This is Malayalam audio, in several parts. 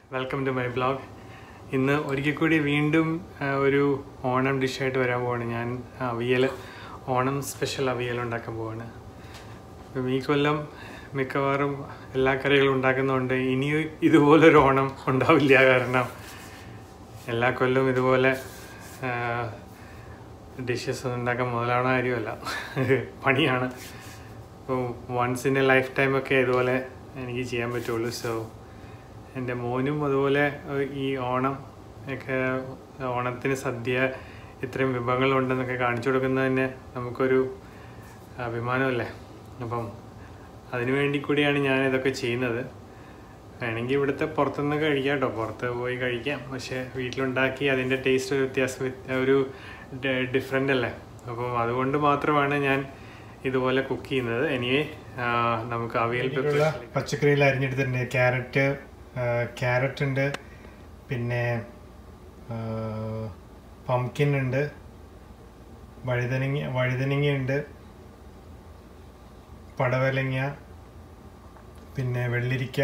വെൽക്കം ടു മൈ ബ്ലോഗ് ഇന്ന് ഒരിക്കൽ കൂടി വീണ്ടും ആ, ഒരു ഓണം ഡിഷായിട്ട് വരാൻ പോവാണ് ഞാൻ അവിയൽ ഓണം സ്പെഷ്യൽ അവിയൽ ഉണ്ടാക്കാൻ പോവാണ് അപ്പം ഈ കൊല്ലം മിക്കവാറും എല്ലാ കറികളും ഉണ്ടാക്കുന്നുണ്ട് ഇനി ഇതുപോലൊരു ഓണം ഉണ്ടാവില്ല കാരണം എല്ലാ കൊല്ലവും ഇതുപോലെ ഡിഷസ് ഉണ്ടാക്കാൻ മുതലാവണ കാര്യമല്ല പണിയാണ് അപ്പോൾ വൺസ് ഇൻ എ ലൈഫ് ടൈമൊക്കെ ഇതുപോലെ എനിക്ക് ചെയ്യാൻ പറ്റുള്ളൂ സോ എൻ്റെ മോനും അതുപോലെ ഏഹ്, ഈ ഓണം ഒക്കെ ഓണത്തിന് സദ്യ ഇത്രയും വിഭവങ്ങളുണ്ടെന്നൊക്കെ കാണിച്ചു കൊടുക്കുന്നത് തന്നെ നമുക്കൊരു അഭിമാനമല്ലേ അപ്പം അതിനു വേണ്ടി കൂടിയാണ് ഞാൻ ഇതൊക്കെ ചെയ്യുന്നത് വേണമെങ്കിൽ ഇവിടുത്തെ പുറത്തുനിന്ന് കഴിക്കാം കേട്ടോ പുറത്ത് പോയി കഴിക്കാം പക്ഷേ വീട്ടിലുണ്ടാക്കി അതിൻ്റെ ടേസ്റ്റ് ഒരു വ്യത്യാസം വ്യത്യ- ഒരു ഡിഫറെൻ്റ് അല്ലേ അപ്പം അതുകൊണ്ട് മാത്രമാണ് ഞാൻ ഇതുപോലെ കുക്ക് ചെയ്യുന്നത് എനിവേ നമുക്ക് അവിയൽ ഇതിലുള്ള പച്ചക്കറികൾ അരിഞ്ഞെടുത്തിട്ടുണ്ട് ക്യാരറ്റ് ക്യാരറ്റ് ഉണ്ട് പിന്നെ പംകിൻ ഉണ്ട് വഴുതനങ്ങ വഴുതനങ്ങ ഉണ്ട് പടവലങ്ങ പിന്നെ വെള്ളരിക്ക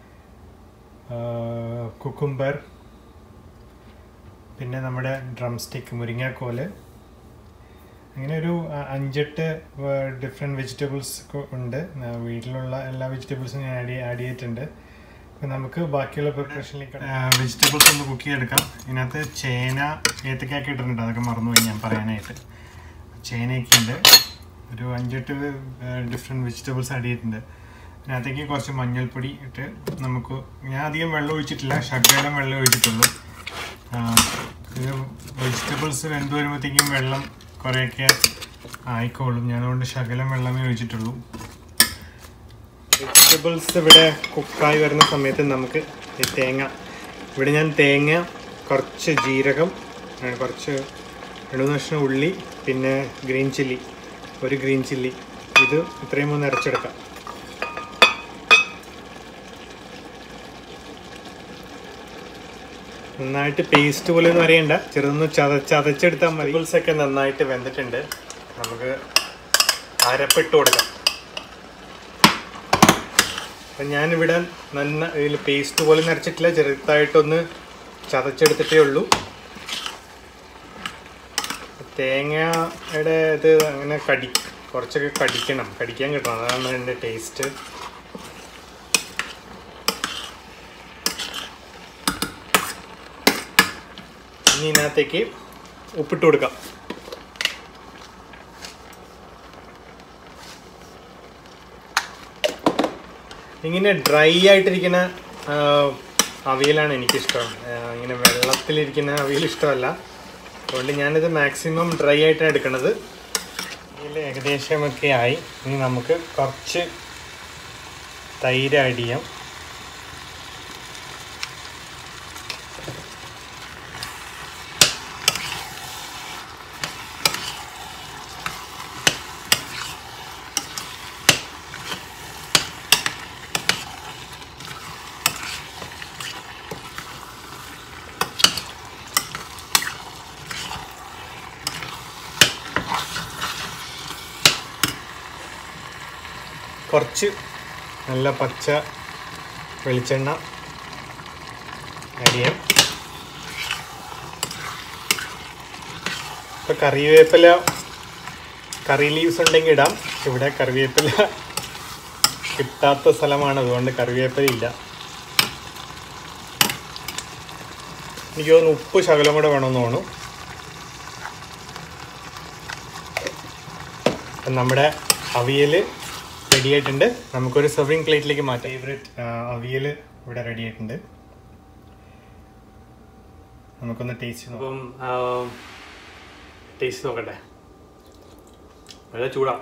കുക്കുംബർ പിന്നെ നമ്മുടെ ഡ്രം സ്റ്റിക്ക് മുരിങ്ങാക്കോല് അങ്ങനെ ഒരു അ- അഞ്ചെട്ട് ഡിഫറെൻറ്റ് വെജിറ്റബിൾസ് ഉണ്ട് ആ, വീട്ടിലുള്ള എല്ലാ വെജിറ്റബിൾസും ഞാൻ ആഡ് ആഡ് ചെയ്തിട്ടുണ്ട് അപ്പം നമുക്ക് ബാക്കിയുള്ള പ്രിപ്പറേഷനിലേക്ക് വെജിറ്റബിൾസ് ഒന്ന് കുക്ക് ചെയ്തെടുക്കാം ഇതിനകത്ത് ചേന ഏത്തക്കായൊക്കെ ഇട്ടിട്ടുണ്ട് അതൊക്കെ മറന്നുപോയി ഞാൻ പറയാനായിട്ട് ചേനയൊക്കെ ഉണ്ട് ഒരു അഞ്ചെട്ട് ഡിഫറെൻറ്റ് വെജിറ്റബിൾസ് ആഡ് ചെയ്തിട്ടുണ്ട് അതിനകത്തേക്ക് കുറച്ച് മഞ്ഞൾപ്പൊടി ഇട്ട് നമുക്ക് ഞാൻ അധികം വെള്ളം ഒഴിച്ചിട്ടില്ല ശകലം വെള്ളം ഒഴിച്ചിട്ടുള്ളൂ ആ, ഇത് വെജിറ്റബിൾസ് വെന്ത് വരുമ്പോഴത്തേക്കും വെള്ളം കുറേയൊക്കെ ആയിക്കോളും ഞാൻ അതുകൊണ്ട് ശകലം വെള്ളമേ ഒഴിച്ചിട്ടുള്ളൂ വെജിറ്റബിൾസ് ഇവിടെ കുക്കായി വരുന്ന സമയത്ത് നമുക്ക് ഈ തേങ്ങ ഇവിടെ ഞാൻ തേങ്ങ കുറച്ച് ജീരകം ആ, കുറച്ച് രണ്ട് മൂന്ന് കഷ്ണം ഉള്ളി പിന്നെ ഗ്രീൻ ചില്ലി ഒരു ഗ്രീൻ ചില്ലി ഇത് ഇത്രയും ഒന്ന് അരച്ചെടുക്കാം നന്നായിട്ട് പേസ്റ്റ് പോലെ ഒന്നും അറിയണ്ട ചെറുതൊന്ന് ചത ചതച്ചെടുത്താൽ മതി Vegetables ഒക്കെ നന്നായിട്ട് വെന്തിട്ടുണ്ട് നമുക്ക് അരപ്പിട്ട് കൊടുക്കാം അപ്പം ഞാനിവിടെ നന്ന ഇതിൽ പേസ്റ്റ് പോലെ നിറച്ചിട്ടില്ല ചെറുതായിട്ടൊന്ന് ചതച്ചെടുത്തിട്ടേ ഉള്ളൂ തേങ്ങയുടെ ഇത് അങ്ങനെ കടി കുറച്ചൊക്കെ കടിക്കണം കടിക്കാൻ കിട്ടണം അതാണ് അതിൻ്റെ ടേസ്റ്റ് ഇനി ഇതിനകത്തേക്ക് ഉപ്പിട്ട് കൊടുക്കാം ഇങ്ങനെ ഡ്രൈ ആയിട്ടിരിക്കുന്ന ആ, അവിയലാണ് എനിക്കിഷ്ടം ആ, ഇങ്ങനെ വെള്ളത്തിലിരിക്കുന്ന അവിയൽ ഇഷ്ടമല്ല അതുകൊണ്ട് ഞാനിത് മാക്സിമം ഡ്രൈ ആയിട്ടാണ് എടുക്കുന്നത് ഇതിൽ ഏകദേശമൊക്കെ ആയി ഇനി നമുക്ക് കുറച്ച് തൈര് ആഡ് ചെയ്യാം കുറച്ച് നല്ല പച്ച വെളിച്ചെണ്ണ ആഡ് ചെയ്യാം ഇപ്പം കറിവേപ്പില കറി ലീവ്സ് ഉണ്ടെങ്കിൽ ഇടാം പക്ഷെ ഇവിടെ കറിവേപ്പില കിട്ടാത്ത സ്ഥലമാണ് അതുകൊണ്ട് കറിവേപ്പില ഇല്ല എനിക്ക് തോന്നുന്നു ഉപ്പ് ശകലം കൂടെ വേണമെന്ന് തോന്നുന്നു അപ്പം നമ്മുടെ അവിയൽ റെഡി ആയിട്ടുണ്ട് നമുക്കൊരു സെർവിങ് പ്ലേറ്റിലേക്ക് മാറ്റാം ഫേവറേറ്റ് അവിയൽ ഇവിടെ റെഡി ആയിട്ടുണ്ട് നമുക്കൊന്ന് ടേസ്റ്റ് നോക്കാം അപ്പം ടേസ്റ്റ് നോക്കട്ടെ വളരെ ചൂടാ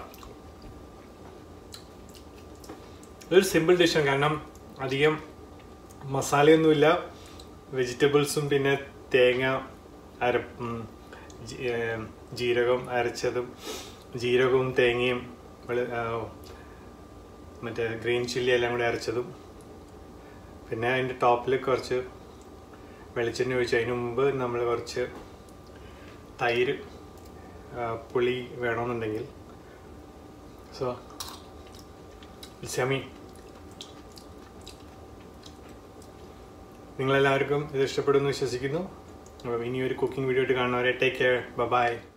ഇതൊരു സിമ്പിൾ ഡിഷാണ് കാരണം അധികം മസാലയൊന്നുമില്ല വെജിറ്റബിൾസും പിന്നെ തേങ്ങ അര ഉം, ജി- ഏം, ജീരകം അരച്ചതും ജീരകവും തേങ്ങയും വെളു- ആ, മറ്റേ ഗ്രീൻ ചില്ലി എല്ലാം കൂടി അരച്ചതും പിന്നെ അതിൻ്റെ ടോപ്പിൽ കുറച്ച് വെളിച്ചെണ്ണ ഒഴിച്ച് അതിന് മുമ്പ് നമ്മൾ കുറച്ച് തൈര് ആ, പുളി വേണമെന്നുണ്ടെങ്കിൽ സോ സെമി നിങ്ങളെല്ലാവർക്കും ഇത് ഇഷ്ടപ്പെടുമെന്ന് വിശ്വസിക്കുന്നു അപ്പം ഇനി ഒരു കുക്കിംഗ് വീഡിയോ ആയിട്ട് കാണുന്നവരെ ടേക്ക് കെയർ ബൈ